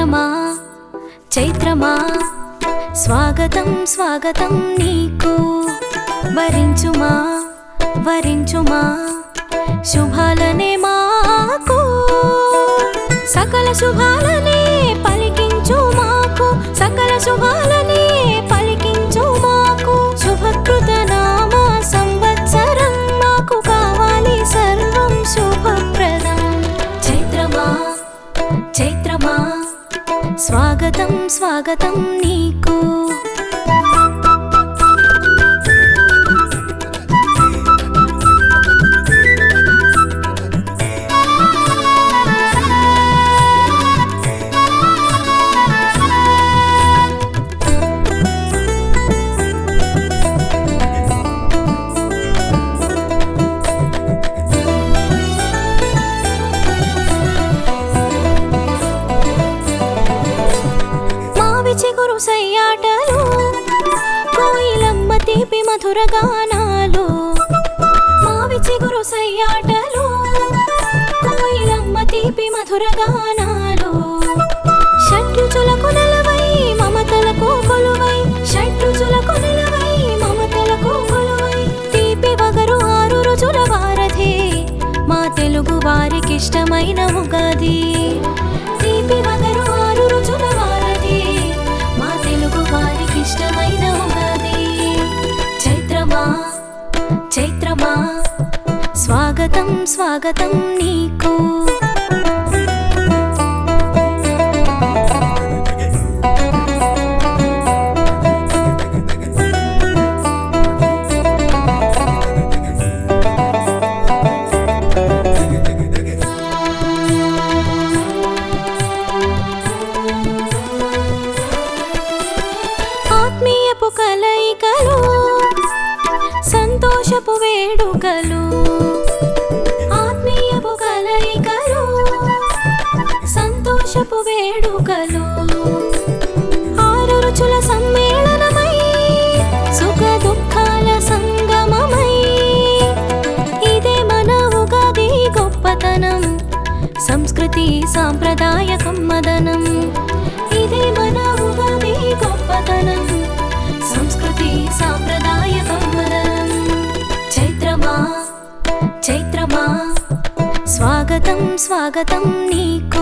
చైత్రమా చైత్రమా స్వాగతం స్వాగతం నీకు వరించుమా వరించుమా శుభాలనే మాకు సకల శుభాలనే పలికించు మాకు సకల శుభాలనే పలికించు మాకు శుభకృత నామ సంవత్సరం మాకు కావాలి సర్వం శుభప్రదం చైత్రమా చైత్రమా స్వాగతం స్వాగతం నీకు మావి చిగురు సయ్యాటలు కోయిలమ్మ తీపి మధుర గానాలు మావి చిగురు సయ్యాటలు కోయిలమ్మ తీపి మధుర గానాలు షడ్రుచులకు నెలవై మమతలకు కొలువై షడ్రుచులకు నెలవై మమతలకు కొలువై తీపి వగరు ఆరు రుచుల వారధి మా తెలుగు వారికిష్టమైన ఉగాది తీపి వగరు ఆరు రుచుల వారధి మా తెలుగు వారికిష్టమైన ఉగాది చైత్రమా చైత్రమా స్వాగతం స్వాగతం నీకు ఆత్మీయపు కలయికలు సంతోషపు వేడుకలు ఆత్మీయపు కలయికలు సంతోషపు వేడుకలు ఆరు రుచుల సమ్మేళనమై సుఖ దుఃఖాల సంగమమై ఇదే మన ఉగాది గొప్పతనం సంస్కృతి సాంప్రదాయ కమ్మదనం ఇదే మన ఉగాది గొప్పతనం సంస్కృతి సాంప్రదాయ కమ్మదనం చైత్రమా చైత్రమా స్వాగతం స్వాగతం నీకు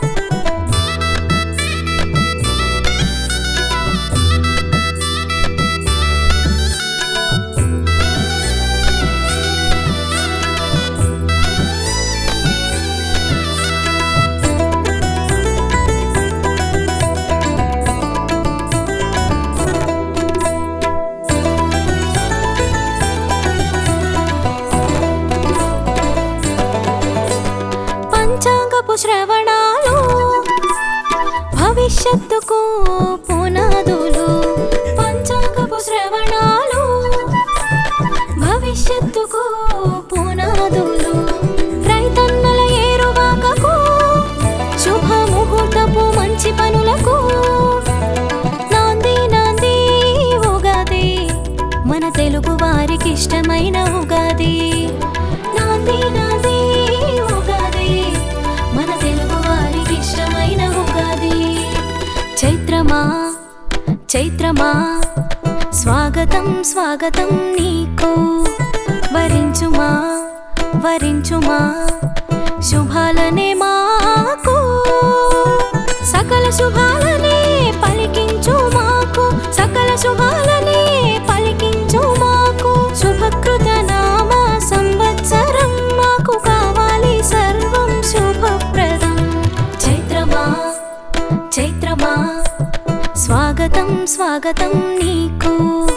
పంచాంగపు శ్రవణాలు భవిష్యత్తుకు పునాదులు పంచాంగపు శ్రవణాలు భవిష్యత్తుకు పునాదులు రైతన్నల ఏరువాకకు శుభ ముహూర్తపు మంచి పనులకు నాంది నాంది ఉగాది మన తెలుగు వారికి ఇష్టమైన ఉగాది నాంది నాంది ఉగాది మన తెలుగు వారికి ఇష్టమైన ఉగాది చైత్రమా చైత్రమా స్వాగతం స్వాగతం నీకు వరించుమా వరించుమా శుభాలనే మాకు సకల శుభాలనే పలికించు మాకు సకల శుభాలనే పలికించు మాకు శుభకృత నామ సంవత్సరం మాకు కావాలి సర్వం శుభప్రదం చైత్రమా చైత్రమా స్వాగతం స్వాగతం నీకు